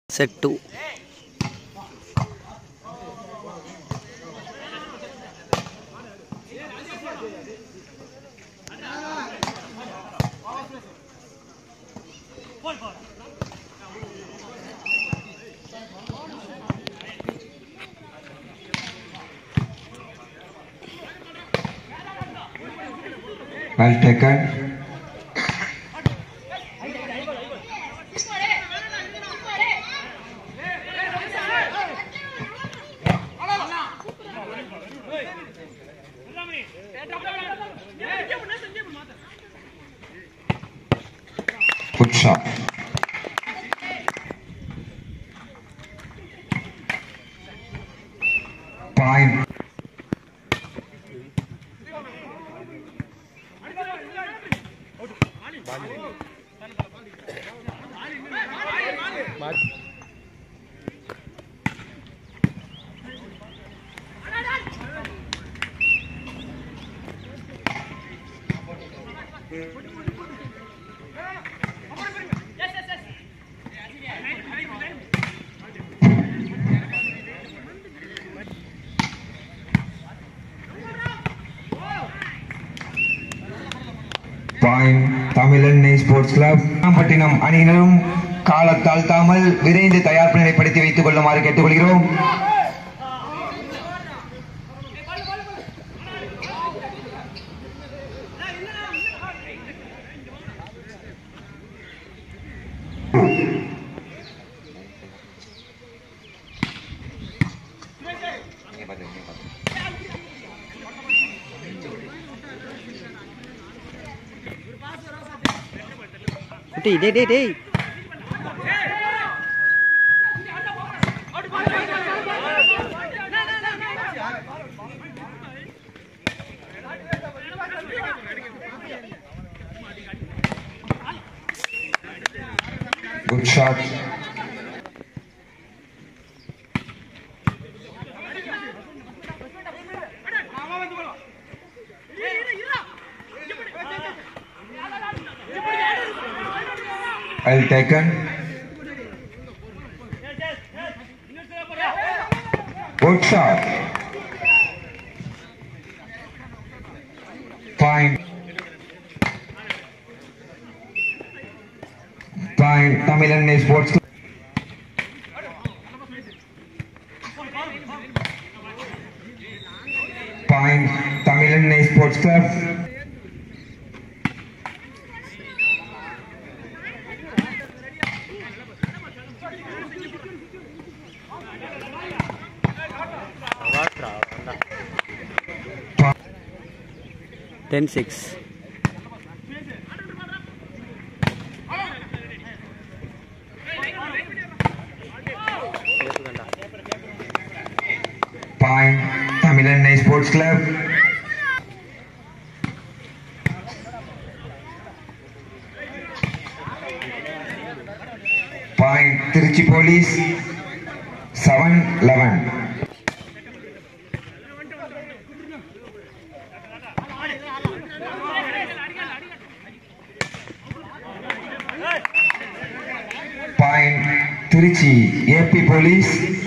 Set two Well taken. Good shot. Point. Point தமிழெண்ணை sports club பட்டினம் அணியினரும் காலத்தால் தாமல் விரைந்து தயார்ப்பு நிலைப்படுத்தி வைத்துக் கொள்ளுமாறு கேட்டுக்கொள்கிறோம் குட்டி டேய் டேய் டேய் good shot Well taken. Good shot. Point. Point. Tamil Sports Club. Point. Tamil Sports Club. Ten six Point. Tamil Sports Club. Point. Tiruchi Police. 7 11. Point. Tiruchi AP Police.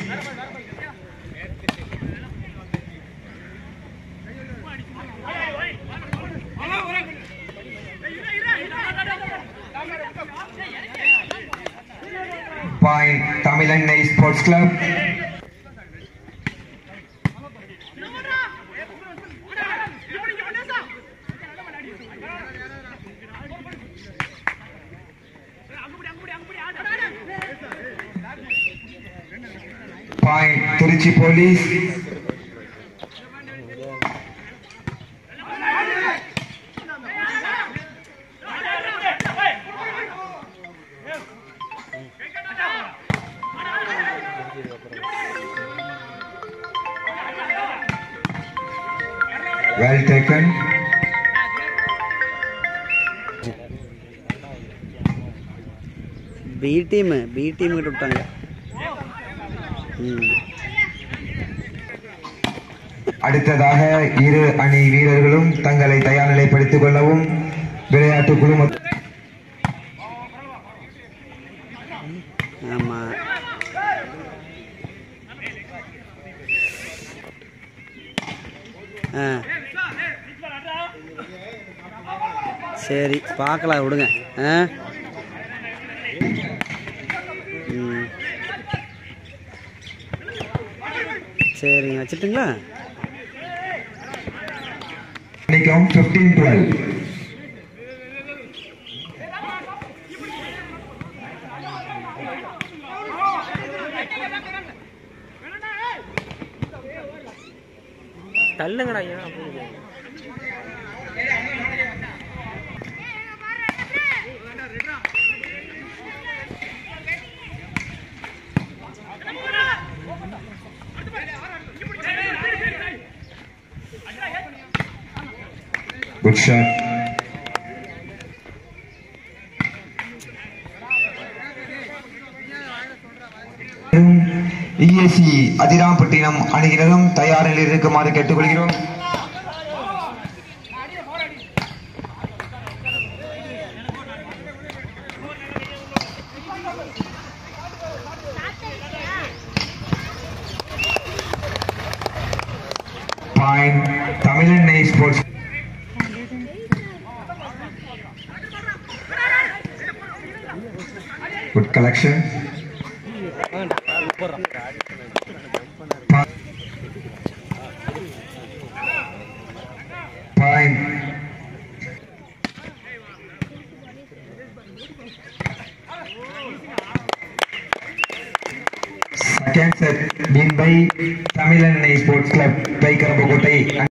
Point. Tamil Sports Club. Point. Tiruchi Police. Well taken. B team B team கிட்ட விட்டாங்க ம் அடுத்ததாக இரு அணி வீரர்களும் தங்களை தயார் நிலைப்படுத்திக் கொள்ளவும் விளையாட்டு குழும ஆமாம் ஆ சரி பார்க்கலாம் விடுங்க ஆ ம் சரிங்க வச்சுட்டுங்களா மணிக்கம் ஃபிஃப்டீன் டுவெல் தள்ளுங்கடா ஏன் அப்படி குட் ஷாட் இஎஸ்சி அதிராம்பட்டினம் அணியினரும் தயாரில் இருக்குமாறு கேட்டுக்கொள்கிறோம் பாயிண்ட் தமிழெண்ணை sports Good collection. Point. Second set win by Tamil Sports Club, Paikarabakotai.